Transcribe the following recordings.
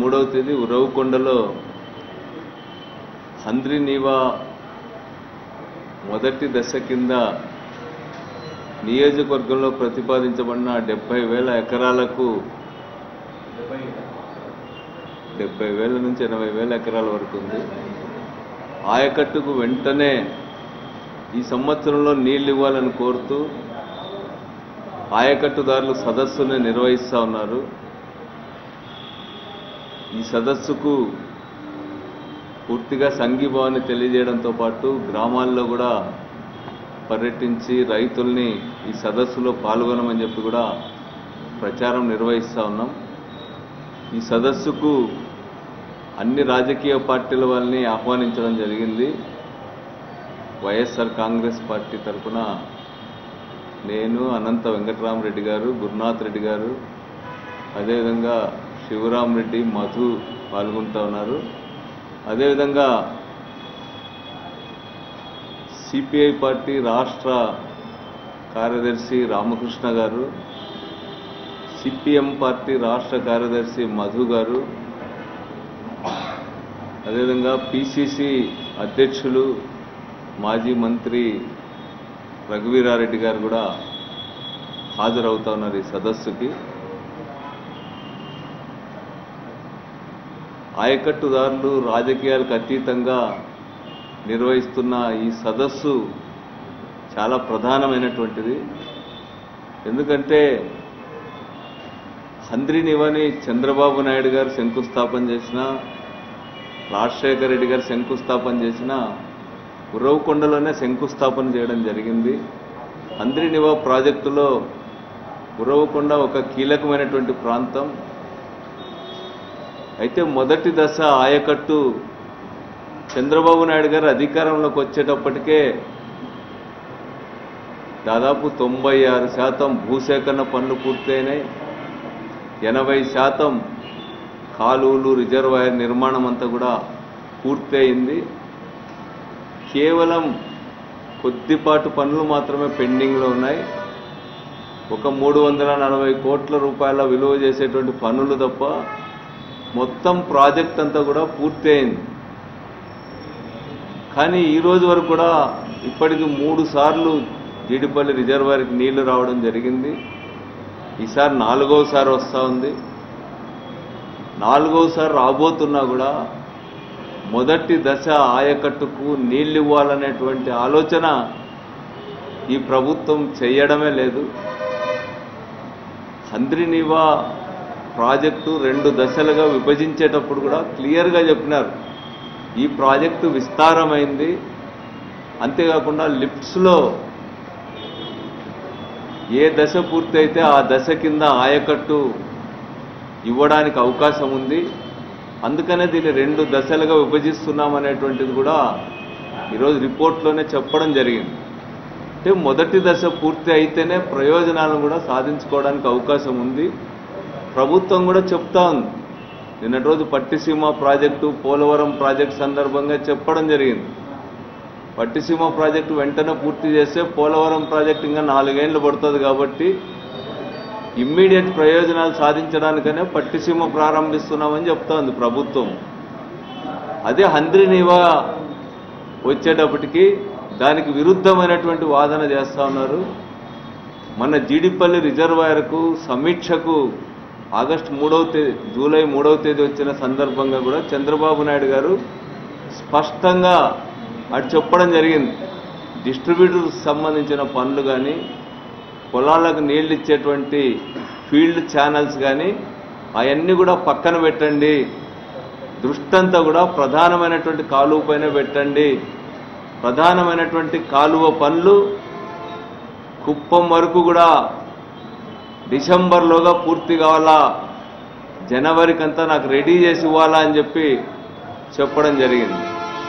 మూడవ తేదీ ఉరవకొండలో హంద్రి నీవా మొదటి దశ కింద నియోజకవర్గంలో ప్రతిపాదించబడిన డెబ్బై వేల ఎకరాలకు డెబ్బై వేల నుంచి ఎనభై వేల ఎకరాల వరకు ఉంది ఆయకట్టుకు వెంటనే ఈ సంవత్సరంలో నీళ్లు ఇవ్వాలని కోరుతూ ఆయకట్టుదారులు సదస్సుని నిర్వహిస్తూ ఉన్నారు ఈ సదస్సుకు పూర్తిగా సంఘీభావాన్ని తెలియజేయడంతో పాటు గ్రామాల్లో కూడా పర్యటించి రైతుల్ని ఈ సదస్సులో పాల్గొనమని చెప్పి కూడా ప్రచారం నిర్వహిస్తూ ఉన్నాం ఈ సదస్సుకు అన్ని రాజకీయ పార్టీల వాళ్ళని ఆహ్వానించడం జరిగింది వైఎస్ఆర్ కాంగ్రెస్ పార్టీ తరఫున నేను అనంత వెంకటరామరెడ్డి గారు గురునాథ్ రెడ్డి గారు అదేవిధంగా శివరాం రెడ్డి మధు పాల్గొంటూ ఉన్నారు అదేవిధంగా సిపిఐ పార్టీ రాష్ట్ర కార్యదర్శి రామకృష్ణ గారు సిపిఎం పార్టీ రాష్ట్ర కార్యదర్శి మధు గారు అదేవిధంగా పిసిసి అధ్యక్షులు మాజీ మంత్రి రఘువీరారెడ్డి గారు కూడా హాజరవుతా ఉన్నారు ఈ సదస్సుకి ఆయకట్టుదారులు రాజకీయాలకు అతీతంగా నిర్వహిస్తున్న ఈ సదస్సు చాలా ప్రధానమైనటువంటిది ఎందుకంటే హంద్రినివని చంద్రబాబు నాయుడు గారు శంకుస్థాపన చేసిన రాజశేఖర రెడ్డి గారు శంకుస్థాపన చేసిన ఉరవకొండలోనే శంకుస్థాపన చేయడం జరిగింది హంద్రినివా ప్రాజెక్టులో ఉరవకొండ ఒక కీలకమైనటువంటి ప్రాంతం అయితే మొదటి దశ ఆయకట్టు చంద్రబాబు నాయుడు గారు అధికారంలోకి వచ్చేటప్పటికే దాదాపు తొంభై ఆరు శాతం భూసేకరణ పనులు పూర్తయినాయి ఎనభై శాతం కాలువలు రిజర్వాయర్ నిర్మాణం అంతా కూడా పూర్తయింది కేవలం కొద్దిపాటు పనులు మాత్రమే పెండింగ్లో ఉన్నాయి ఒక మూడు వందల నలభై కోట్ల రూపాయల విలువ చేసేటువంటి పనులు తప్ప మొత్తం ప్రాజెక్ట్ అంతా కూడా పూర్తి అయింది కానీ ఈ రోజు వరకు కూడా ఇప్పటికి మూడు సార్లు జీడిపల్లి రిజర్వాయర్కి నీళ్లు రావడం జరిగింది ఈసారి నాలుగోసారి వస్తూ ఉంది నాలుగోసారి రాబోతున్నా కూడా మొదటి దశ ఆయకట్టుకు నీళ్ళు ఇవ్వాలనేటువంటి ఆలోచన ఈ ప్రభుత్వం చేయడమే లేదు హంద్రినివా ప్రాజెక్టు రెండు దశలుగా విభజించేటప్పుడు కూడా క్లియర్గా చెప్పినారు ఈ ప్రాజెక్టు విస్తారమైంది అంతేకాకుండా లిఫ్ట్స్లో ఏ దశ పూర్తయితే ఆ దశ కింద ఆయకట్టు ఇవ్వడానికి అవకాశం ఉంది అందుకనే దీన్ని రెండు దశలుగా విభజిస్తున్నాం అనేటువంటిది కూడా ఈరోజు రిపోర్ట్లోనే చెప్పడం జరిగింది అంటే మొదటి దశ పూర్తి అయితేనే ప్రయోజనాలను కూడా సాధించుకోవడానికి అవకాశం ఉంది ప్రభుత్వం కూడా చెప్తా ఉంది నిన్నటి రోజు పట్టిసీమ ప్రాజెక్టు పోలవరం ప్రాజెక్టు సందర్భంగా చెప్పడం జరిగింది పట్టిసీమ ప్రాజెక్టు వెంటనే పూర్తి చేస్తే పోలవరం ప్రాజెక్టు ఇంకా నాలుగేళ్లు పడుతుంది కాబట్టి ఇమ్మీడియట్ ప్రయోజనాలు సాధించడానికనే పట్టిసీమ ప్రారంభిస్తున్నామని చెప్తోంది ప్రభుత్వం అదే హంద్రినీవా వచ్చేటప్పటికి దానికి విరుద్ధమైనటువంటి వాదన చేస్తా ఉన్నారు మన జీడిపల్లి రిజర్వాయర్కు సమీక్షకు ఆగస్టు మూడవ తేదీ జూలై మూడవ తేదీ వచ్చిన సందర్భంగా కూడా చంద్రబాబు నాయుడు గారు స్పష్టంగా అటు చెప్పడం జరిగింది డిస్ట్రిబ్యూటర్కి సంబంధించిన పనులు కానీ పొలాలకు నీళ్లు ఇచ్చేటువంటి ఫీల్డ్ ఛానల్స్ కానీ అవన్నీ కూడా పక్కన పెట్టండి దృష్టంతా కూడా ప్రధానమైనటువంటి కాలువ పైన పెట్టండి ప్రధానమైనటువంటి కాలువ పనులు కుప్పం వరకు కూడా డిసెంబర్లోగా పూర్తి కావాలా జనవరికంతా నాకు రెడీ చేసి ఇవ్వాలా అని చెప్పి చెప్పడం జరిగింది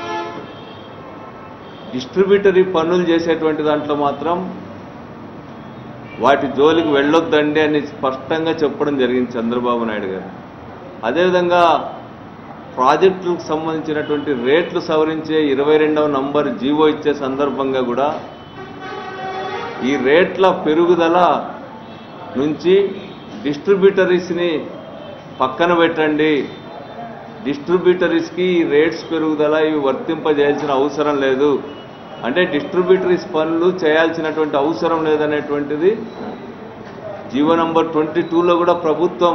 డిస్ట్రిబ్యూటరీ పనులు చేసేటువంటి దాంట్లో మాత్రం వాటి జోలికి వెళ్ళొద్దండి అని స్పష్టంగా చెప్పడం జరిగింది చంద్రబాబు నాయుడు గారు అదేవిధంగా ప్రాజెక్టులకు సంబంధించినటువంటి రేట్లు సవరించే ఇరవై రెండవ నంబర్ జీవో ఇచ్చే సందర్భంగా కూడా ఈ రేట్ల పెరుగుదల నుంచి డిస్ట్రిబ్యూటరీస్ని పక్కన పెట్టండి డిస్ట్రిబ్యూటరీస్కి ఈ రేట్స్ పెరుగుదల ఇవి వర్తింపజేయాల్సిన అవసరం లేదు అంటే డిస్ట్రిబ్యూటరీస్ పనులు చేయాల్సినటువంటి అవసరం లేదనేటువంటిది జీవో నంబర్ ట్వంటీ టూలో కూడా ప్రభుత్వం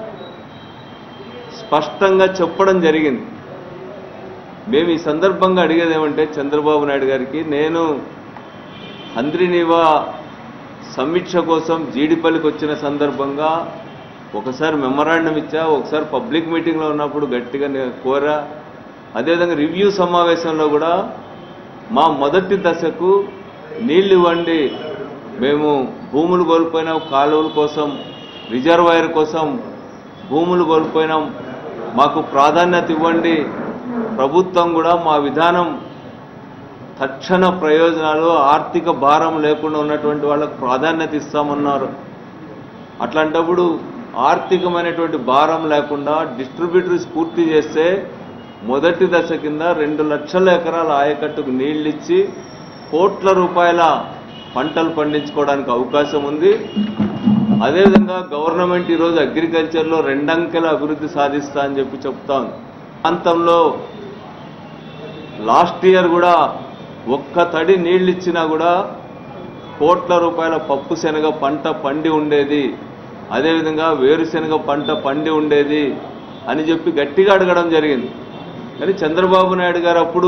స్పష్టంగా చెప్పడం జరిగింది మేము ఈ సందర్భంగా అడిగేది ఏమంటే చంద్రబాబు నాయుడు గారికి నేను హంద్రినీవా సమీక్ష కోసం జీడిపల్లికి వచ్చిన సందర్భంగా ఒకసారి మెమరాండం ఇచ్చా ఒకసారి పబ్లిక్ మీటింగ్లో ఉన్నప్పుడు గట్టిగా నేను కోరా అదేవిధంగా రివ్యూ సమావేశంలో కూడా మా మొదటి దశకు నీళ్లు ఇవ్వండి మేము భూములు కోల్పోయినాం కాలువల కోసం రిజర్వాయర్ కోసం భూములు కోల్పోయినాం మాకు ప్రాధాన్యత ఇవ్వండి ప్రభుత్వం కూడా మా విధానం తక్షణ ప్రయోజనాలు ఆర్థిక భారం లేకుండా ఉన్నటువంటి వాళ్ళకు ప్రాధాన్యత ఇస్తామన్నారు అట్లాంటప్పుడు ఆర్థికమైనటువంటి భారం లేకుండా డిస్ట్రిబ్యూటరీస్ పూర్తి చేస్తే మొదటి దశ కింద రెండు లక్షల ఎకరాల ఆయకట్టుకు నీళ్ళిచ్చి కోట్ల రూపాయల పంటలు పండించుకోవడానికి అవకాశం ఉంది అదేవిధంగా గవర్నమెంట్ ఈరోజు అగ్రికల్చర్లో రెండంకెల అభివృద్ధి సాధిస్తా అని చెప్పి చెప్తా ఉంది ప్రాంతంలో లాస్ట్ ఇయర్ కూడా ఒక్క తడి నీళ్ళు ఇచ్చినా కూడా కోట్ల రూపాయల పప్పు శనగ పంట పండి ఉండేది అదేవిధంగా వేరుశనగ పంట పండి ఉండేది అని చెప్పి గట్టిగా అడగడం జరిగింది కానీ చంద్రబాబు నాయుడు గారు అప్పుడు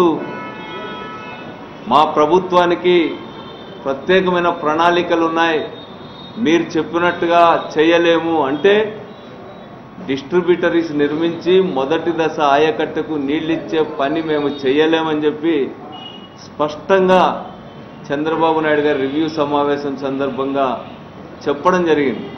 మా ప్రభుత్వానికి ప్రత్యేకమైన ప్రణాళికలు ఉన్నాయి మీరు చెప్పినట్టుగా చేయలేము అంటే డిస్ట్రిబ్యూటరీస్ నిర్మించి మొదటి దశ ఆయకట్టకు నీళ్ళిచ్చే పని మేము చేయలేమని చెప్పి స్పష్టంగా చంద్రబాబు నాయుడు గారి రివ్యూ సమావేశం సందర్భంగా చెప్పడం జరిగింది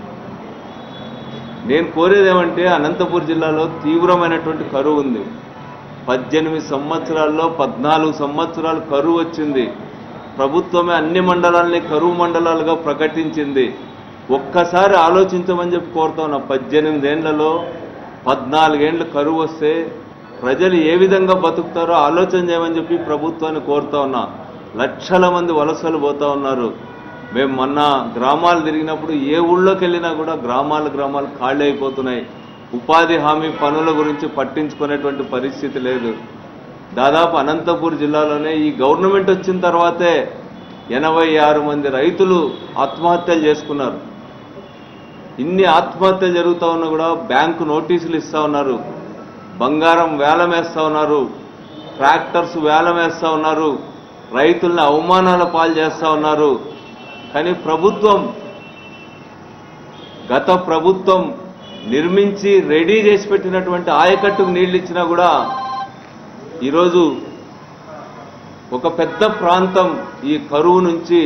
నేను కోరేది ఏమంటే అనంతపూర్ జిల్లాలో తీవ్రమైనటువంటి కరువు ఉంది పద్దెనిమిది సంవత్సరాల్లో పద్నాలుగు సంవత్సరాలు కరువు వచ్చింది ప్రభుత్వమే అన్ని మండలాల్ని కరువు మండలాలుగా ప్రకటించింది ఒక్కసారి ఆలోచించమని చెప్పి కోరుతా ఉన్నా పద్దెనిమిదేళ్లలో పద్నాలుగేండ్ల కరువు వస్తే ప్రజలు ఏ విధంగా బతుకుతారో ఆలోచన చేయమని చెప్పి ప్రభుత్వాన్ని కోరుతా ఉన్నా లక్షల మంది వలసలు పోతా ఉన్నారు మేము మొన్న గ్రామాలు తిరిగినప్పుడు ఏ ఊళ్ళోకి వెళ్ళినా కూడా గ్రామాలు గ్రామాలు ఖాళీ అయిపోతున్నాయి ఉపాధి హామీ పనుల గురించి పట్టించుకునేటువంటి పరిస్థితి లేదు దాదాపు అనంతపూర్ జిల్లాలోనే ఈ గవర్నమెంట్ వచ్చిన తర్వాతే ఎనభై ఆరు మంది రైతులు ఆత్మహత్యలు చేసుకున్నారు ఇన్ని ఆత్మహత్యలు జరుగుతూ ఉన్నా కూడా బ్యాంకు నోటీసులు ఇస్తా ఉన్నారు బంగారం వేలం వేస్తా ఉన్నారు ట్రాక్టర్స్ వేలం వేస్తా ఉన్నారు రైతుల్ని అవమానాల పాలు చేస్తా ఉన్నారు కానీ ప్రభుత్వం గత ప్రభుత్వం నిర్మించి రెడీ చేసి పెట్టినటువంటి ఆయకట్టుకు నీళ్లు ఇచ్చినా కూడా ఈరోజు ఒక పెద్ద ప్రాంతం ఈ కరువు నుంచి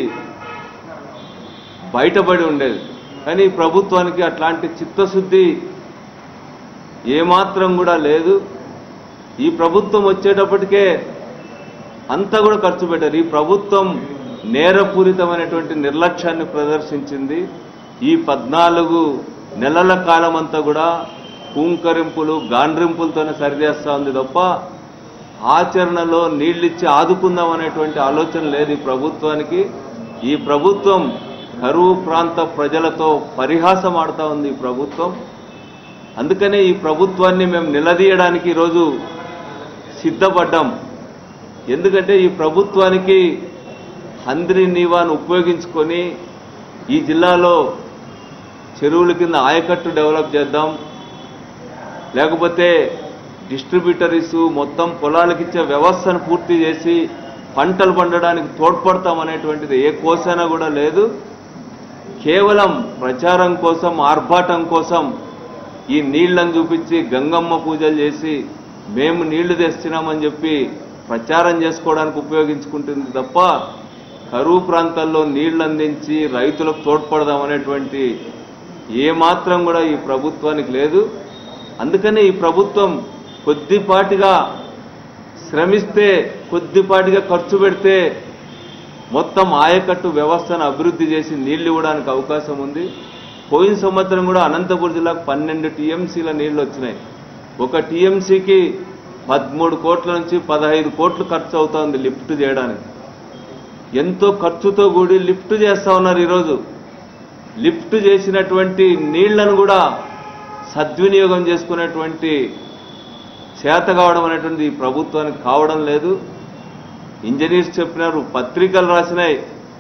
బయటపడి ఉండేది కానీ ఈ ప్రభుత్వానికి అట్లాంటి చిత్తశుద్ధి ఏమాత్రం కూడా లేదు ఈ ప్రభుత్వం వచ్చేటప్పటికే అంతా కూడా ఖర్చు పెట్టారు ఈ ప్రభుత్వం నేరపూరితమైనటువంటి నిర్లక్ష్యాన్ని ప్రదర్శించింది ఈ పద్నాలుగు నెలల కాలం అంతా కూడా పూంకరింపులు గాండ్రింపులతోనే సరిచేస్తా ఉంది తప్ప ఆచరణలో నీళ్ళిచ్చి ఆదుకుందాం అనేటువంటి ఆలోచన లేదు ఈ ప్రభుత్వానికి ఈ ప్రభుత్వం కరువు ప్రాంత ప్రజలతో పరిహాసం ఆడుతా ఉంది ఈ ప్రభుత్వం అందుకనే ఈ ప్రభుత్వాన్ని మేము నిలదీయడానికి ఈరోజు సిద్ధపడ్డాం ఎందుకంటే ఈ ప్రభుత్వానికి హంద్రి నీవాను ఉపయోగించుకొని ఈ జిల్లాలో చెరువుల కింద ఆయకట్టు డెవలప్ చేద్దాం లేకపోతే డిస్ట్రిబ్యూటరీస్ మొత్తం పొలాలకు ఇచ్చే వ్యవస్థను పూర్తి చేసి పంటలు పండడానికి తోడ్పడతాం అనేటువంటిది ఏ కోసైనా కూడా లేదు కేవలం ప్రచారం కోసం ఆర్భాటం కోసం ఈ నీళ్లను చూపించి గంగమ్మ పూజలు చేసి మేము నీళ్లు తెస్తున్నామని చెప్పి ప్రచారం చేసుకోవడానికి ఉపయోగించుకుంటుంది తప్ప కరువు ప్రాంతాల్లో నీళ్లు అందించి రైతులకు తోడ్పడదామనేటువంటి ఏ మాత్రం కూడా ఈ ప్రభుత్వానికి లేదు అందుకనే ఈ ప్రభుత్వం కొద్దిపాటిగా శ్రమిస్తే కొద్దిపాటిగా ఖర్చు పెడితే మొత్తం ఆయకట్టు వ్యవస్థను అభివృద్ధి చేసి నీళ్లు ఇవ్వడానికి అవకాశం ఉంది పోయిన సంవత్సరం కూడా అనంతపురం జిల్లాకు పన్నెండు టీఎంసీల నీళ్లు వచ్చినాయి ఒక టీఎంసీకి పదమూడు కోట్ల నుంచి పదహైదు కోట్లు ఖర్చు అవుతోంది లిఫ్ట్ చేయడానికి ఎంతో ఖర్చుతో కూడి లిఫ్ట్ చేస్తా ఉన్నారు ఈరోజు లిఫ్ట్ చేసినటువంటి నీళ్లను కూడా సద్వినియోగం చేసుకునేటువంటి చేత కావడం అనేటువంటిది ఈ ప్రభుత్వానికి కావడం లేదు ఇంజనీర్స్ చెప్పినారు పత్రికలు రాసినాయి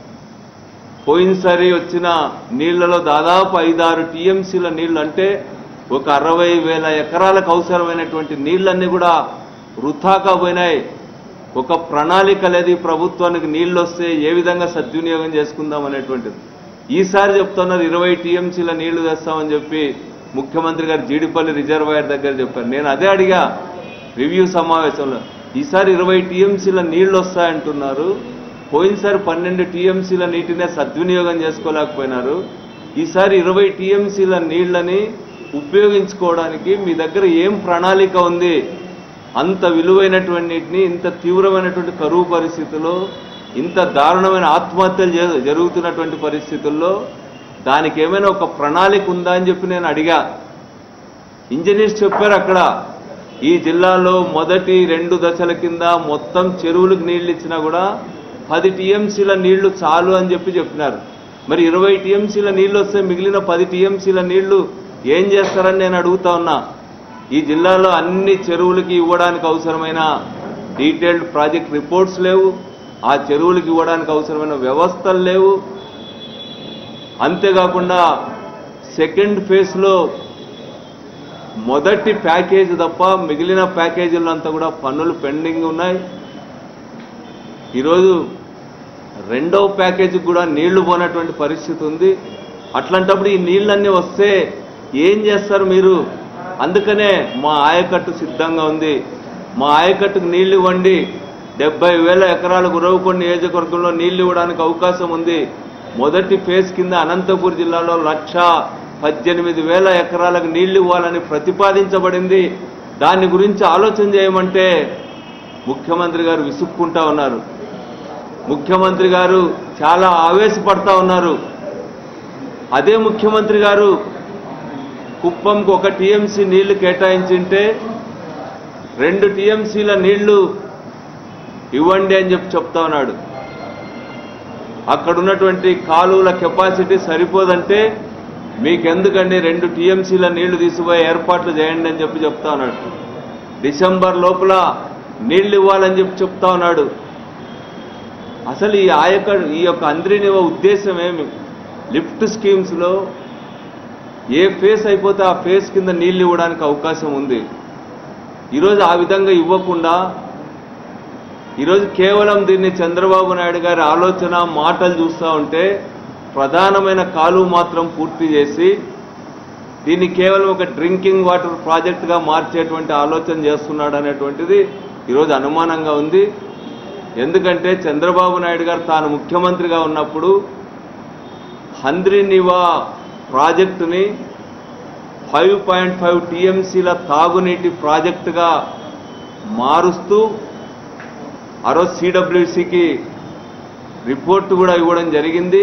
పోయినసారి వచ్చిన నీళ్లలో దాదాపు ఐదారు టీఎంసీల నీళ్లు అంటే ఒక అరవై వేల ఎకరాలకు అవసరమైనటువంటి నీళ్ళన్నీ కూడా వృథాగా పోయినాయి ఒక ప్రణాళిక లేదు ఈ ప్రభుత్వానికి నీళ్ళు వస్తే ఏ విధంగా సద్వినియోగం చేసుకుందాం అనేటువంటిది ఈసారి చెప్తున్నారు ఇరవై టీఎంసీల నీళ్లు తెస్తామని చెప్పి ముఖ్యమంత్రి గారు జీడిపల్లి రిజర్వాయర్ దగ్గర చెప్పారు నేను అదే అడిగా రివ్యూ సమావేశంలో ఈసారి ఇరవై టీఎంసీల నీళ్లు వస్తాయంటున్నారు పోయినసారి పన్నెండు టీఎంసీల నీటినే సద్వినియోగం చేసుకోలేకపోయినారు ఈసారి ఇరవై టీఎంసీల నీళ్లని ఉపయోగించుకోవడానికి మీ దగ్గర ఏం ప్రణాళిక ఉంది అంత విలువైనటువంటి నీటిని ఇంత తీవ్రమైనటువంటి కరువు పరిస్థితుల్లో ఇంత దారుణమైన ఆత్మహత్యలు జ- జరుగుతున్నటువంటి పరిస్థితుల్లో దానికి ఏమైనా ఒక ప్రణాళిక ఉందా అని చెప్పి నేను అడిగా ఇంజనీర్స్ చెప్పారు అక్కడ ఈ జిల్లాలో మొదటి రెండు దశల కింద మొత్తం చెరువులకు నీళ్లు ఇచ్చినా కూడా పది టీఎంసీల నీళ్లు చాలు అని చెప్పి చెప్పినారు మరి ఇరవై టీఎంసీల నీళ్లు వస్తే మిగిలిన పది టీఎంసీల నీళ్లు ఏం చేస్తారని నేను అడుగుతా ఉన్నా ఈ జిల్లాలో అన్ని చెరువులకి ఇవ్వడానికి అవసరమైన డీటెయిల్డ్ ప్రాజెక్ట్ రిపోర్ట్స్ లేవు ఆ చెరువులకు ఇవ్వడానికి అవసరమైన వ్యవస్థలు లేవు అంతేకాకుండా సెకండ్ ఫేజ్లో మొదటి ప్యాకేజ్ తప్ప మిగిలిన ప్యాకేజీల్లో అంతా కూడా పన్నులు పెండింగ్ ఉన్నాయి ఈరోజు రెండవ ప్యాకేజీకి కూడా నీళ్లు పోనటువంటి పరిస్థితి ఉంది అట్లాంటప్పుడు ఈ నీళ్ళన్నీ వస్తే ఏం చేస్తారు మీరు అందుకనే మా ఆయకట్టు సిద్ధంగా ఉంది మా ఆయకట్టుకు నీళ్లు ఇవ్వండి డెబ్బై వేల ఎకరాలకు ఉరవకొండ నియోజకవర్గంలో నీళ్లు ఇవ్వడానికి అవకాశం ఉంది మొదటి ఫేజ్ కింద అనంతపూర్ జిల్లాలో లక్ష పద్దెనిమిది వేల ఎకరాలకు నీళ్లు ఇవ్వాలని ప్రతిపాదించబడింది దాని గురించి ఆలోచన చేయమంటే ముఖ్యమంత్రి గారు విసుక్కుంటా ఉన్నారు ముఖ్యమంత్రి గారు చాలా ఆవేశపడతా ఉన్నారు అదే ముఖ్యమంత్రి గారు కుప్పంకు ఒక టీఎంసీ నీళ్లు కేటాయించింటే రెండు టీఎంసీల నీళ్లు ఇవ్వండి అని చెప్పి చెప్తా ఉన్నాడు అక్కడ ఉన్నటువంటి కాలువల కెపాసిటీ సరిపోదంటే మీకెందుకండి రెండు టీఎంసీల నీళ్లు తీసుకుపోయి ఏర్పాట్లు చేయండి అని చెప్పి చెప్తా ఉన్నాడు డిసెంబర్ లోపల నీళ్లు ఇవ్వాలని చెప్పి చెప్తా ఉన్నాడు అసలు ఈ ఆయక ఈ యొక్క అంద్రినివ ఉద్దేశం ఏమి లిఫ్ట్ స్కీమ్స్లో ఏ ఫేస్ అయిపోతే ఆ ఫేస్ కింద నీళ్లు ఇవ్వడానికి అవకాశం ఉంది ఈరోజు ఆ విధంగా ఇవ్వకుండా ఈరోజు కేవలం దీన్ని చంద్రబాబు నాయుడు గారి ఆలోచన మాటలు చూస్తూ ఉంటే ప్రధానమైన కాలువ మాత్రం పూర్తి చేసి దీన్ని కేవలం ఒక డ్రింకింగ్ వాటర్ ప్రాజెక్టుగా మార్చేటువంటి ఆలోచన చేస్తున్నాడు అనేటువంటిది ఈరోజు అనుమానంగా ఉంది ఎందుకంటే చంద్రబాబు నాయుడు గారు తాను ముఖ్యమంత్రిగా ఉన్నప్పుడు హంద్రినివా ప్రాజెక్టుని ఫైవ్ పాయింట్ ఫైవ్ టీఎంసీల తాగునీటి ప్రాజెక్టుగా మారుస్తూ ఆ రోజు సిడబ్ల్యూసికి రిపోర్ట్ కూడా ఇవ్వడం జరిగింది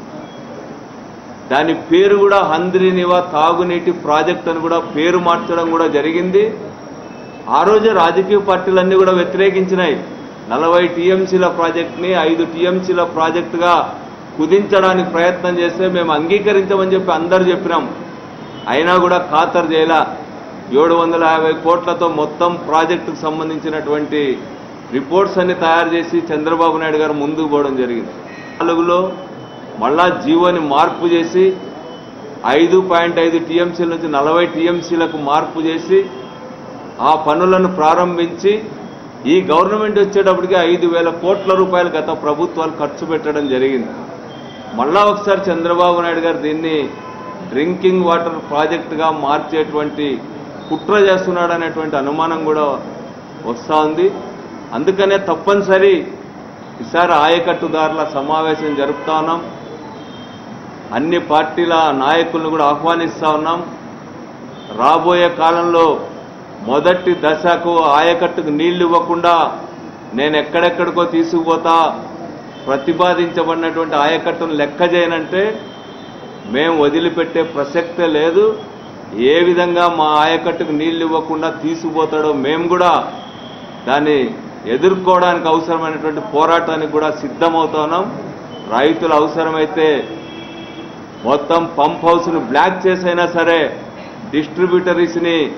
దాని పేరు కూడా హంద్రినివా తాగునీటి ప్రాజెక్ట్ అని కూడా పేరు మార్చడం కూడా జరిగింది ఆ రోజే రాజకీయ పార్టీలన్నీ కూడా వ్యతిరేకించినాయి నలభై టీఎంసీల ప్రాజెక్ట్ని ఐదు టీఎంసీల ప్రాజెక్టుగా కుదించడానికి ప్రయత్నం చేస్తే మేము అంగీకరించమని చెప్పి అందరూ చెప్పినాం అయినా కూడా ఖాతరు చేయలా ఏడు వందల యాభై కోట్లతో మొత్తం ప్రాజెక్టుకు సంబంధించినటువంటి రిపోర్ట్స్ అన్ని తయారు చేసి చంద్రబాబు నాయుడు గారు ముందుకు పోవడం జరిగింది నాలుగులో మళ్ళా జీవోని మార్పు చేసి ఐదు పాయింట్ ఐదు టీఎంసీల నుంచి నలభై టీఎంసీలకు మార్పు చేసి ఆ పనులను ప్రారంభించి ఈ గవర్నమెంట్ వచ్చేటప్పటికి ఐదు వేల కోట్ల రూపాయలు గత ప్రభుత్వాలు ఖర్చు పెట్టడం జరిగింది మళ్ళా ఒకసారి చంద్రబాబు నాయుడు గారు దీన్ని డ్రింకింగ్ వాటర్ ప్రాజెక్టుగా మార్చేటువంటి కుట్ర చేస్తున్నాడు అనేటువంటి అనుమానం కూడా వస్తూ ఉంది అందుకనే తప్పనిసరి ఈసారి ఆయకట్టుదారుల సమావేశం జరుపుతా ఉన్నాం అన్ని పార్టీల నాయకులను కూడా ఆహ్వానిస్తా ఉన్నాం రాబోయే కాలంలో మొదటి దశకు ఆయకట్టుకు నీళ్లు ఇవ్వకుండా నేను ఎక్కడెక్కడికో తీసుకుపోతా ప్రతిపాదించబడినటువంటి ఆయకట్టును లెక్క చేయనంటే మేము వదిలిపెట్టే ప్రసక్తే లేదు ఏ విధంగా మా ఆయకట్టుకు నీళ్లు ఇవ్వకుండా తీసుకుపోతాడో మేము కూడా దాన్ని ఎదుర్కోవడానికి అవసరమైనటువంటి పోరాటానికి కూడా సిద్ధమవుతున్నాం రైతులు అవసరమైతే మొత్తం పంప్ హౌస్ను బ్లాక్ చేసైనా సరే డిస్ట్రిబ్యూటరీస్ని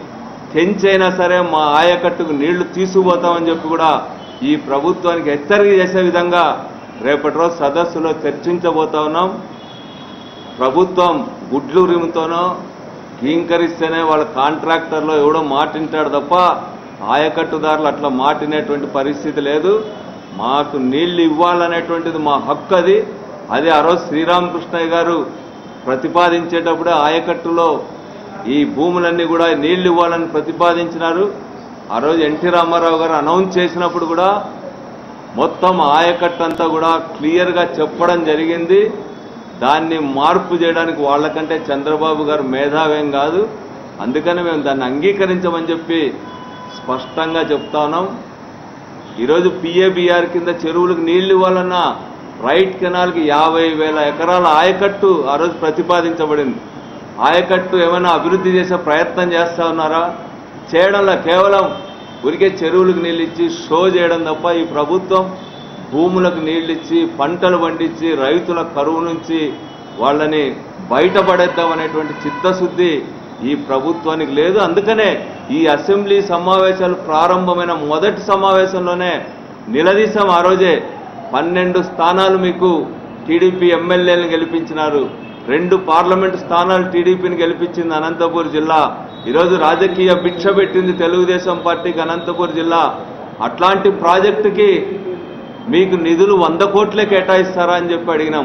తెంచైనా సరే మా ఆయకట్టుకు నీళ్లు తీసుకుపోతామని చెప్పి కూడా ఈ ప్రభుత్వానికి హెచ్చరిక చేసే విధంగా రేపటి రోజు సదస్సులో చర్చించబోతా ఉన్నాం ప్రభుత్వం గుడ్లు రిముతోనో కీంకరిస్తేనే వాళ్ళ కాంట్రాక్టర్లో ఎవడో మాటింటాడు తప్ప ఆయకట్టుదారులు అట్లా మాటినేటువంటి పరిస్థితి లేదు మాకు నీళ్లు ఇవ్వాలనేటువంటిది మా హక్కు అది అది ఆ రోజు శ్రీరామకృష్ణయ్య గారు ప్రతిపాదించేటప్పుడే ఆయకట్టులో ఈ భూములన్నీ కూడా నీళ్లు ఇవ్వాలని ప్రతిపాదించినారు ఆ రోజు ఎన్టీ రామారావు గారు అనౌన్స్ చేసినప్పుడు కూడా మొత్తం ఆయకట్టు అంతా కూడా క్లియర్గా చెప్పడం జరిగింది దాన్ని మార్పు చేయడానికి వాళ్ళకంటే చంద్రబాబు గారు మేధావేం కాదు అందుకని మేము దాన్ని అంగీకరించమని చెప్పి స్పష్టంగా చెప్తా ఉన్నాం ఈరోజు పిఏబిఆర్ కింద చెరువులకు నీళ్లు ఇవ్వాలన్నా రైట్ కెనాల్కి యాభై వేల ఎకరాల ఆయకట్టు ఆ రోజు ప్రతిపాదించబడింది ఆయకట్టు ఏమైనా అభివృద్ధి చేసే ప్రయత్నం చేస్తా ఉన్నారా చేయడంలో కేవలం ఉరికే చెరువులకు నీళ్ళు ఇచ్చి షో చేయడం తప్ప ఈ ప్రభుత్వం భూములకు నీళ్ళు ఇచ్చి పంటలు పండించి రైతుల కరువు నుంచి వాళ్ళని బయటపడేద్దాం అనేటువంటి చిత్తశుద్ధి ఈ ప్రభుత్వానికి లేదు అందుకనే ఈ అసెంబ్లీ సమావేశాలు ప్రారంభమైన మొదటి సమావేశంలోనే నిలదీశాం ఆ రోజే పన్నెండు స్థానాలు మీకు టీడీపీ ఎమ్మెల్యేలను గెలిపించినారు రెండు పార్లమెంటు స్థానాలు టీడీపీని గెలిపించింది అనంతపూర్ జిల్లా ఈరోజు రాజకీయ భిక్ష పెట్టింది తెలుగుదేశం పార్టీకి అనంతపూర్ జిల్లా అట్లాంటి ప్రాజెక్టుకి మీకు నిధులు వంద కోట్లే కేటాయిస్తారా అని చెప్పి అడిగినాం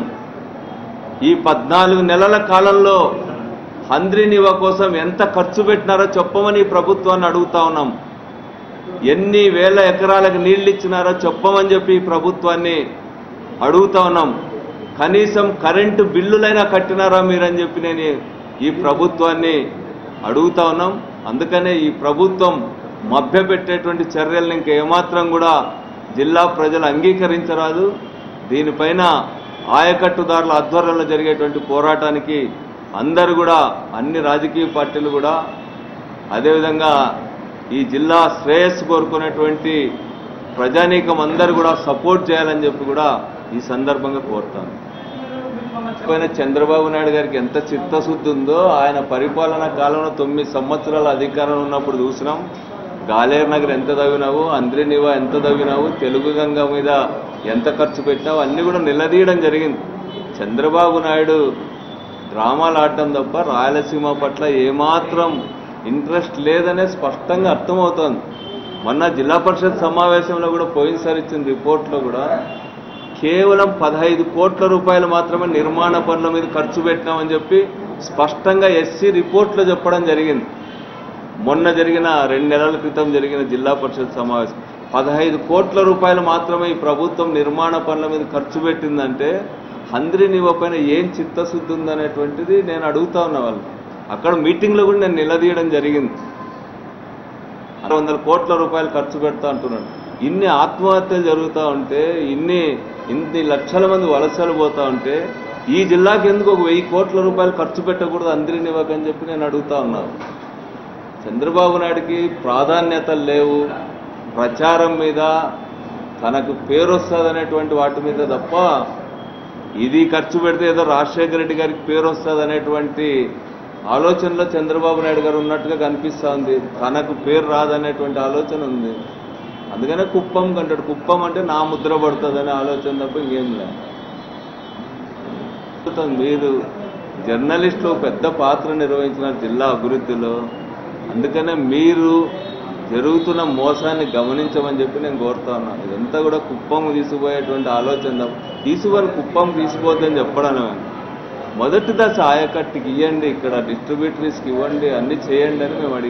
ఈ పద్నాలుగు నెలల కాలంలో హంద్రీనివ కోసం ఎంత ఖర్చు పెట్టినారో చెప్పమని ఈ ప్రభుత్వాన్ని అడుగుతా ఉన్నాం ఎన్ని వేల ఎకరాలకు నీళ్లు ఇచ్చినారో చెప్పమని చెప్పి ఈ ప్రభుత్వాన్ని అడుగుతా ఉన్నాం కనీసం కరెంటు బిల్లులైనా కట్టినారా మీరని చెప్పి నేను ఈ ప్రభుత్వాన్ని అడుగుతా ఉన్నాం అందుకనే ఈ ప్రభుత్వం మభ్యపెట్టేటువంటి చర్యలను ఇంకా ఏమాత్రం కూడా జిల్లా ప్రజలు అంగీకరించరాదు దీనిపైన ఆయకట్టుదారుల ఆధ్వర్యంలో జరిగేటువంటి పోరాటానికి అందరూ కూడా అన్ని రాజకీయ పార్టీలు కూడా అదేవిధంగా ఈ జిల్లా శ్రేయస్సు కోరుకునేటువంటి ప్రజానీకం అందరూ కూడా సపోర్ట్ చేయాలని చెప్పి కూడా ఈ సందర్భంగా కోరుతాను పైన చంద్రబాబు నాయుడు గారికి ఎంత చిత్తశుద్ధి ఉందో ఆయన పరిపాలనా కాలంలో తొమ్మిది సంవత్సరాల అధికారం ఉన్నప్పుడు చూసినాం గాలేరు నగర్ ఎంత తవ్వినావు అంద్రినివా ఎంత తవ్వినావు తెలుగు గంగ మీద ఎంత ఖర్చు పెట్టినావు అన్నీ కూడా నిలదీయడం జరిగింది చంద్రబాబు నాయుడు డ్రామాలు ఆడటం తప్ప రాయలసీమ పట్ల ఏమాత్రం ఇంట్రెస్ట్ లేదనే స్పష్టంగా అర్థమవుతోంది మొన్న జిల్లా పరిషత్ సమావేశంలో కూడా పోయినసారి ఇచ్చిన రిపోర్ట్లో కూడా కేవలం పదహైదు కోట్ల రూపాయలు మాత్రమే నిర్మాణ పనుల మీద ఖర్చు పెట్టినామని చెప్పి స్పష్టంగా ఎస్సీ రిపోర్ట్లో చెప్పడం జరిగింది మొన్న జరిగిన రెండు నెలల క్రితం జరిగిన జిల్లా పరిషత్ సమావేశం పదహైదు కోట్ల రూపాయలు మాత్రమే ఈ ప్రభుత్వం నిర్మాణ పనుల మీద ఖర్చు పెట్టిందంటే హంద్రి పైన ఏం చిత్తశుద్ధి ఉందనేటువంటిది నేను అడుగుతా ఉన్నా వాళ్ళు అక్కడ మీటింగ్లో కూడా నేను నిలదీయడం జరిగింది ఆరు వందల కోట్ల రూపాయలు ఖర్చు పెడతా అంటున్నాడు ఇన్ని ఆత్మహత్యలు జరుగుతూ ఉంటే ఇన్ని ఇన్ని లక్షల మంది వలసలు పోతా ఉంటే ఈ జిల్లాకి ఎందుకు ఒక వెయ్యి కోట్ల రూపాయలు ఖర్చు పెట్టకూడదు అందరిని ఇవ్వకని చెప్పి నేను అడుగుతా ఉన్నాను చంద్రబాబు నాయుడికి ప్రాధాన్యతలు లేవు ప్రచారం మీద తనకు పేరు వస్తుందనేటువంటి వాటి మీద తప్ప ఇది ఖర్చు పెడితే ఏదో రాజశేఖర రెడ్డి గారికి పేరు వస్తుంది అనేటువంటి ఆలోచనలో చంద్రబాబు నాయుడు గారు ఉన్నట్టుగా కనిపిస్తా ఉంది తనకు పేరు రాదనేటువంటి ఆలోచన ఉంది అందుకనే కుప్పం కంటాడు కుప్పం అంటే నా ముద్ర పడుతుంది అనే ఆలోచన తప్ప ఇంకేం లేదు మీరు జర్నలిస్టులు పెద్ద పాత్ర నిర్వహించిన జిల్లా అభివృద్ధిలో అందుకనే మీరు జరుగుతున్న మోసాన్ని గమనించమని చెప్పి నేను కోరుతా ఉన్నాను ఇదంతా కూడా కుప్పం తీసుకుపోయేటువంటి ఆలోచన తప్ప తీసుకొని కుప్పం తీసిపోద్దని చెప్పడమే మొదటి దశ ఆయకట్టుకి ఇవ్వండి ఇక్కడ డిస్ట్రిబ్యూటరీస్కి ఇవ్వండి అన్ని చేయండి అని మేము అడిగి